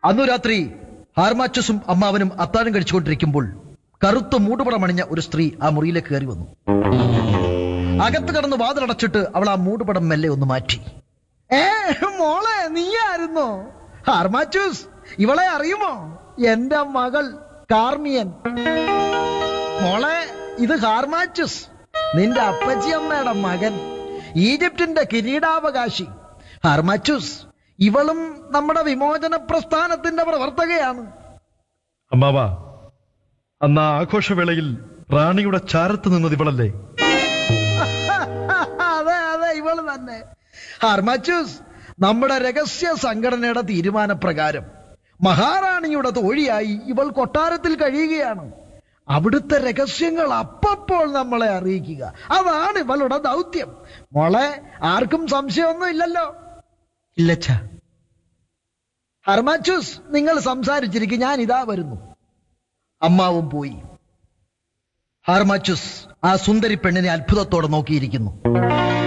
അന്നു രാത്രി ഹാർമാച്ചസും അമ്മാവനും അത്താഴം കഴിച്ചുകൊണ്ടിരിക്കുമ്പോൾ കറുത്ത മൂടുപടമണിഞ്ഞ ഒരു സ്ത്രീ ആ മുറിയിലേക്ക് കയറി വന്നു അകത്ത് കടന്ന് വാതിലടച്ചിട്ട് അവൾ ആ മൂടുപടം മെല്ലെ ഒന്ന് മാറ്റി ഏ മോളെ നീയായിരുന്നോ ഹാർമാച്ചൂസ് ഇവളെ അറിയുമോ എന്റെ മകൾ കാർമിയൻ മോളെ ഇത് ഹാർമാച്ചസ് നിന്റെ അപ്പച്ചിയമ്മയുടെ മകൻ ഈജിപ്തിന്റെ കിരീടാവകാശി ഹാർമാച്ചൂസ് ഇവളും നമ്മുടെ വിമോചന പ്രസ്ഥാനത്തിന്റെ പ്രവർത്തകയാണ് അമ്മാവ അന്ന് ആ ആഘോഷവേളയിൽ റാണിയുടെ ചാരത്ത് നിന്നത് ഇവളല്ലേ അതെ അതെ ഇവള് തന്നെ ഹാർമാച്ചൂസ് നമ്മുടെ രഹസ്യ സംഘടനയുടെ തീരുമാനപ്രകാരം മഹാറാണിയുടെ തോഴിയായി ഇവൾ കൊട്ടാരത്തിൽ കഴിയുകയാണ് അവിടുത്തെ രഹസ്യങ്ങൾ അപ്പപ്പോൾ നമ്മളെ അറിയിക്കുക അതാണ് ഇവളുടെ ദൗത്യം മോളെ ആർക്കും സംശയമൊന്നും ഇല്ലല്ലോ ഇല്ലച്ച ഹർമാച്ചൂസ് നിങ്ങൾ സംസാരിച്ചിരിക്കും ഞാൻ ഇതാ വരുന്നു അമ്മാവും പോയി ഹാർമാച്ചൂസ് ആ സുന്ദരി പെണ്ണിനെ അത്ഭുതത്തോടെ നോക്കിയിരിക്കുന്നു